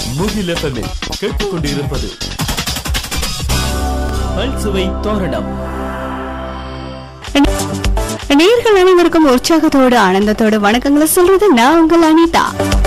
முகில் எஃப்எம்மில் கேட்டுக்கொண்டிருப்பது பல்சுவை தோரணம் நேர்கள் அனைவருக்கும் உற்சாகத்தோடு ஆனந்தத்தோடு வணக்கங்களை சொல்றது நான் உங்கள் அனிதா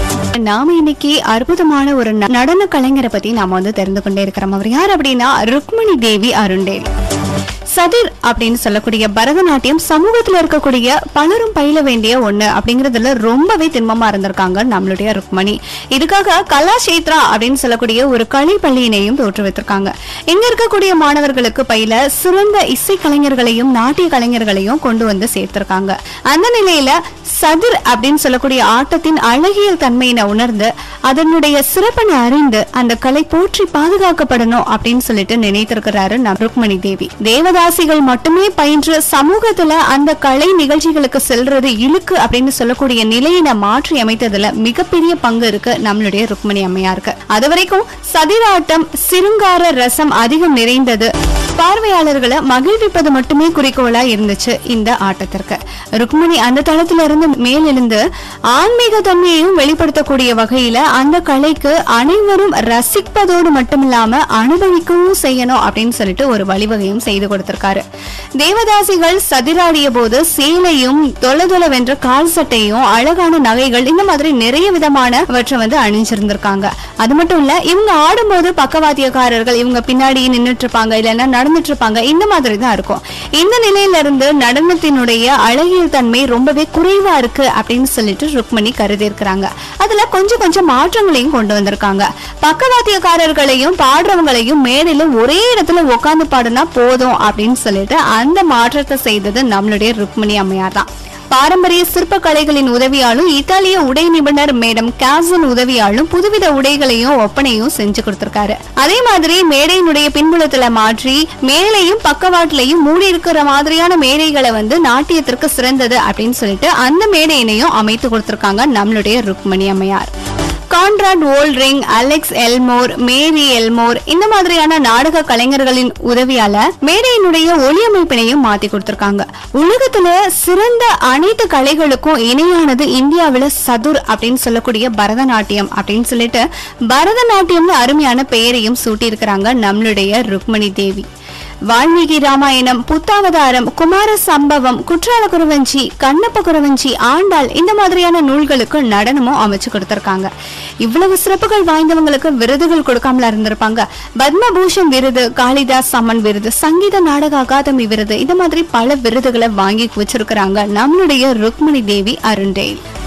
நாம இன்னைக்கு அற்புதமான ஒரு ந- நடன கலைஞரை பத்தி நாம வந்து தெரிந்து கொண்டே இருக்கிறோம் அவர் யார் அப்படின்னா ருக்மணி தேவி அருண்டேல் சதிர் அப்படின்னு சொல்லக்கூடிய பரதநாட்டியம் சமூகத்துல இருக்கக்கூடிய பலரும் பயில வேண்டிய ஒண்ணு அப்படிங்கறதுல ரொம்பவே திண்மமா இருந்திருக்காங்க நம்மளுடைய ருக்மணி இதுக்காக கலாஷேத்ரா அப்படின்னு சொல்லக்கூடிய ஒரு கலை பள்ளியினையும் தோற்றுவித்திருக்காங்க இங்க இருக்கக்கூடிய மாணவர்களுக்கு பயில சிறந்த இசை கலைஞர்களையும் நாட்டிய கலைஞர்களையும் கொண்டு வந்து சேர்த்திருக்காங்க அந்த நிலையில சதிர் அப்படின்னு சொல்லக்கூடிய ஆட்டத்தின் அழகியல் தன்மையினை உணர்ந்து அதனுடைய சிறப்பினை அறிந்து அந்த கலை போற்றி பாதுகாக்கப்படணும் அப்படின்னு சொல்லிட்டு நினைத்திருக்கிறாரு நம் ருக்மணி தேவி தேவதாசிகள் மட்டுமே பயின்று சமூகத்துல அந்த கலை நிகழ்ச்சிகளுக்கு செல்றது இழுக்கு அப்படின்னு சொல்லக்கூடிய நிலையினை மாற்றி அமைத்ததுல மிகப்பெரிய பங்கு இருக்கு நம்மளுடைய ருக்மணி அம்மையாருக்கு அது வரைக்கும் சதிராட்டம் சிருங்கார ரசம் அதிகம் நிறைந்தது பார்வையாளர்களை மகிழ்விப்பது மட்டுமே குறிக்கோளா இருந்துச்சு இந்த ஆட்டத்திற்கு ருக்மணி அந்த தளத்துல இருந்து மேலெழுந்து ஆன்மீக தன்மையையும் வெளிப்படுத்தக்கூடிய வகையில அந்த கலைக்கு அனைவரும் ரசிப்பதோடு மட்டுமில்லாம அனுபவிக்கவும் செய்யணும் அப்படின்னு சொல்லிட்டு ஒரு வழிவகையும் செய்து கொடுத்திருக்காரு தேவதாசிகள் சதிராடிய போது சேலையும் தொல தொல வென்ற கால் சட்டையும் அழகான நகைகள் இந்த மாதிரி நிறைய விதமானவற்றை வந்து அணிஞ்சிருந்திருக்காங்க அது மட்டும் இல்ல இவங்க ஆடும்போது பக்கவாத்தியக்காரர்கள் இவங்க பின்னாடி நின்னுட்டு இருப்பாங்க இல்லைன்னா நடந்துட்டு இருப்பாங்க இந்த மாதிரி தான் இருக்கும் இந்த நிலையில இருந்து நடனத்தினுடைய அழகியல் தன்மை ரொம்பவே குறைவா இருக்கு அப்படின்னு சொல்லிட்டு ருக்மணி கருதி இருக்கிறாங்க அதுல கொஞ்சம் கொஞ்சம் மாற்றங்களையும் கொண்டு வந்திருக்காங்க பக்கவாத்தியக்காரர்களையும் பாடுறவங்களையும் மேடையில ஒரே இடத்துல உட்கார்ந்து பாடுனா போதும் அப்படின்னு சொல்லிட்டு அந்த மாற்றத்தை செய்தது நம்மளுடைய ருக்மணி அம்மையார் தான் பாரம்பரிய சிற்ப கலைகளின் உதவியாலும் இத்தாலிய உடை நிபுணர் மேடம் கேசன் உதவியாலும் புதுவித உடைகளையும் ஒப்பனையும் செஞ்சு கொடுத்திருக்காரு அதே மாதிரி மேடையினுடைய பின்புலத்துல மாற்றி மேலையும் பக்கவாட்டிலையும் மூடி இருக்கிற மாதிரியான மேடைகளை வந்து நாட்டியத்திற்கு சிறந்தது அப்படின்னு சொல்லிட்டு அந்த மேடையினையும் அமைத்து கொடுத்திருக்காங்க நம்மளுடைய ருக்மணி அம்மையார் கான்ராட் ஓல்ரிங் அலெக்ஸ் எல்மோர் மேரி எல்மோர் இந்த மாதிரியான நாடக கலைஞர்களின் உதவியால மேடையினுடைய ஒளியமைப்பினையும் மாத்தி கொடுத்திருக்காங்க உலகத்துல சிறந்த அனைத்து கலைகளுக்கும் இணையானது இந்தியாவில சதுர் அப்படின்னு சொல்லக்கூடிய பரதநாட்டியம் அப்படின்னு சொல்லிட்டு பரதநாட்டியம்னு அருமையான பெயரையும் சூட்டியிருக்கிறாங்க நம்மளுடைய ருக்மணி தேவி வால்மீகி ராமாயணம் புத்தாவதாரம் குமார சம்பவம் குற்றால குறவஞ்சி கண்ணப்ப குறவஞ்சி ஆண்டாள் இந்த மாதிரியான நூல்களுக்கு நடனமும் அமைச்சு கொடுத்திருக்காங்க இவ்வளவு சிறப்புகள் வாய்ந்தவங்களுக்கு விருதுகள் கொடுக்காமல இருந்திருப்பாங்க பத்மபூஷன் விருது காளிதாஸ் சம்மன் விருது சங்கீத நாடக அகாதமி விருது இந்த மாதிரி பல விருதுகளை வாங்கி வச்சிருக்கிறாங்க நம்மளுடைய ருக்மணி தேவி அருண்டேல்